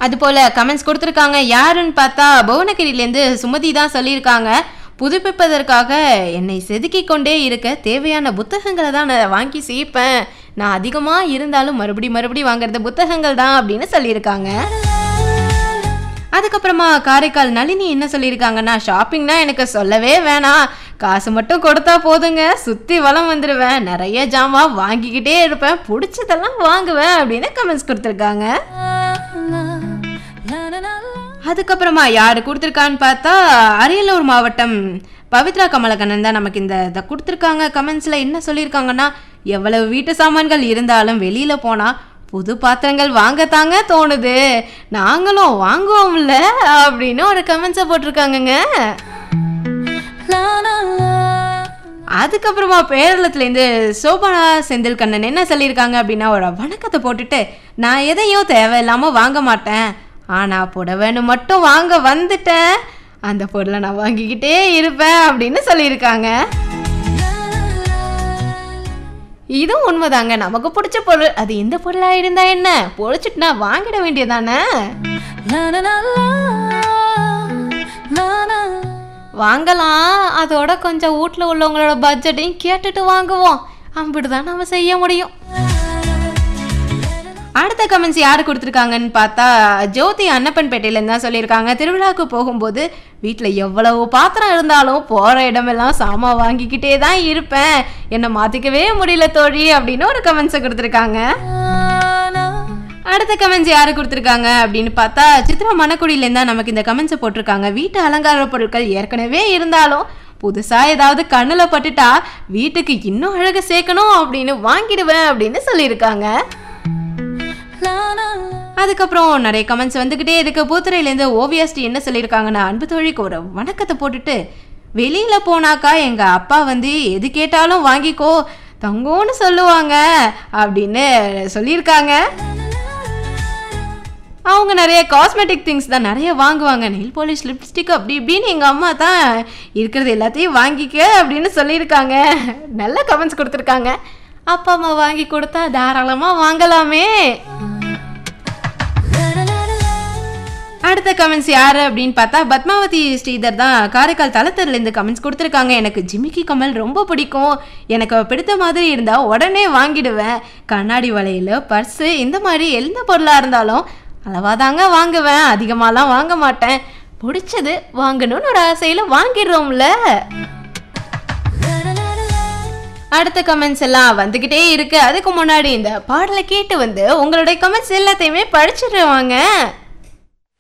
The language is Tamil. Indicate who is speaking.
Speaker 1: அதுபோல் கமெண்ட்ஸ் கொடுத்துருக்காங்க யாருன்னு பார்த்தா புவனகிரிலேருந்து சுமதி தான் சொல்லியிருக்காங்க புதுப்பிப்பதற்காக என்னை செதுக்கிக் கொண்டே இருக்க தேவையான புத்தகங்களை தான் நான் வாங்கி சேர்ப்பேன் நான் அதிகமாக இருந்தாலும் மறுபடி மறுபடி வாங்குறது புத்தகங்கள் தான் அப்படின்னு சொல்லியிருக்காங்க அதுக்கப்புறமா காரைக்கால் நளினி என்ன சொல்லியிருக்காங்கன்னா ஷாப்பிங்னா எனக்கு சொல்லவே வேணாம் காசு மட்டும் கொடுத்தா போதுங்க சுற்றி வளம் வந்துடுவேன் நிறைய ஜாமான் வாங்கிக்கிட்டே இருப்பேன் பிடிச்சதெல்லாம் வாங்குவேன் அப்படின்னு கமெண்ட்ஸ் கொடுத்துருக்காங்க அதுக்கப்புறமா யார் கொடுத்துருக்கான்னு பார்த்தா அரியலூர் மாவட்டம் பவித்ரா கமலக்கண்ணன் தான் நமக்கு இந்த இதை கொடுத்துருக்காங்க கமெண்ட்ஸில் என்ன சொல்லியிருக்காங்கன்னா எவ்வளவு வீட்டு சாமான்கள் இருந்தாலும் வெளியில் போனால் புது பாத்திரங்கள் வாங்கத்தாங்க தோணுது நாங்களும் வாங்குவோம்ல அப்படின்னு ஒரு கமெண்ட்ஸை போட்டிருக்காங்கங்க அதுக்கப்புறமா பேரளத்துலேருந்து சோபனா செந்தில் கண்ணன் என்ன சொல்லியிருக்காங்க அப்படின்னா ஒரு வணக்கத்தை போட்டுட்டு நான் எதையும் தேவையில்லாமல் வாங்க மாட்டேன் ஆனால் புடவைன்னு மட்டும் வாங்க வந்துட்டேன் அந்த பொருளை நான் வாங்கிக்கிட்டே இருப்பேன் அப்படின்னு சொல்லியிருக்காங்க இதுவும் உண்மைதாங்க நமக்கு பிடிச்ச பொருள் அது எந்த பொருளாக இருந்தா என்ன பொழிச்சிட்டுனா வாங்கிட வேண்டியதானே வாங்கலாம் அதோட கொஞ்சம் வீட்டில் உள்ளவங்களோட பட்ஜெட்டையும் கேட்டுட்டு வாங்குவோம் அப்படிதான் நம்ம செய்ய முடியும் அடுத்த கமெண்ட்ஸ் யார் கொடுத்துருக்காங்கன்னு பார்த்தா ஜோதி அன்னப்பன்பேட்டையிலேருந்து தான் சொல்லியிருக்காங்க திருவிழாவுக்கு போகும்போது வீட்டில் எவ்வளவு பாத்திரம் இருந்தாலும் போகிற இடமெல்லாம் சாமான் வாங்கிக்கிட்டே தான் இருப்பேன் என்னை மாற்றிக்கவே முடியல தோழி அப்படின்னு ஒரு கமெண்ட்ஸை கொடுத்துருக்காங்க அடுத்த கமெண்ட்ஸ் யாரு கொடுத்துருக்காங்க அப்படின்னு பார்த்தா சித்ரா மணக்குடியிலேருந்து தான் நமக்கு இந்த கமெண்ட்ஸை போட்டிருக்காங்க வீட்டு அலங்கார பொருட்கள் ஏற்கனவே இருந்தாலும் புதுசாக ஏதாவது கண்ணில் பட்டுட்டா வீட்டுக்கு இன்னும் அழகு சேர்க்கணும் அப்படின்னு வாங்கிடுவேன் அப்படின்னு சொல்லியிருக்காங்க அதுக்கப்புறம் நிறைய கமெண்ட்ஸ் வந்துக்கிட்டே இருக்கு பூத்துறையிலேருந்து ஓவியாஸ்டி என்ன சொல்லியிருக்காங்கன்னா அன்பு தோழிக்கு ஒரு வணக்கத்தை போட்டுட்டு வெளியில் போனாக்கா எங்கள் அப்பா வந்து எது கேட்டாலும் வாங்கிக்கோ தங்கோன்னு சொல்லுவாங்க அப்படின்னு சொல்லியிருக்காங்க அவங்க நிறைய காஸ்மெட்டிக் திங்ஸ் தான் நிறைய வாங்குவாங்க நெயில் பாலிஷ் லிப்ஸ்டிக் அப்படி இப்படின்னு எங்கள் அம்மா தான் இருக்கிறது எல்லாத்தையும் வாங்கிக்க அப்படின்னு சொல்லியிருக்காங்க நல்ல கமெண்ட்ஸ் கொடுத்துருக்காங்க அப்பா அம்மா வாங்கி கொடுத்தா தாராளமாக வாங்கலாமே அடுத்த கமெண்ட்ஸ் யார் அப்படின்னு பார்த்தா பத்மாவதி ஸ்ரீதர் தான் காரைக்கால் தளத்தர்லேருந்து கமெண்ட்ஸ் கொடுத்துருக்காங்க எனக்கு ஜிமிக்கி கமல் ரொம்ப பிடிக்கும் எனக்கு அவ பிடித்த மாதிரி இருந்தால் உடனே வாங்கிடுவேன் கண்ணாடி வளையல் பர்ஸு இந்த மாதிரி எந்த பொருளாக இருந்தாலும் அளவாக தாங்க வாங்குவேன் அதிகமாகலாம் வாங்க மாட்டேன் பிடிச்சது வாங்கணும்னு ஒரு ஆசையில் வாங்கிடுறோம்ல அடுத்த கமெண்ட்ஸ் எல்லாம் வந்துக்கிட்டே இருக்கு அதுக்கு முன்னாடி இந்த பாடலை கேட்டு வந்து உங்களுடைய கமெண்ட்ஸ் எல்லாத்தையுமே படிச்சிடுவாங்க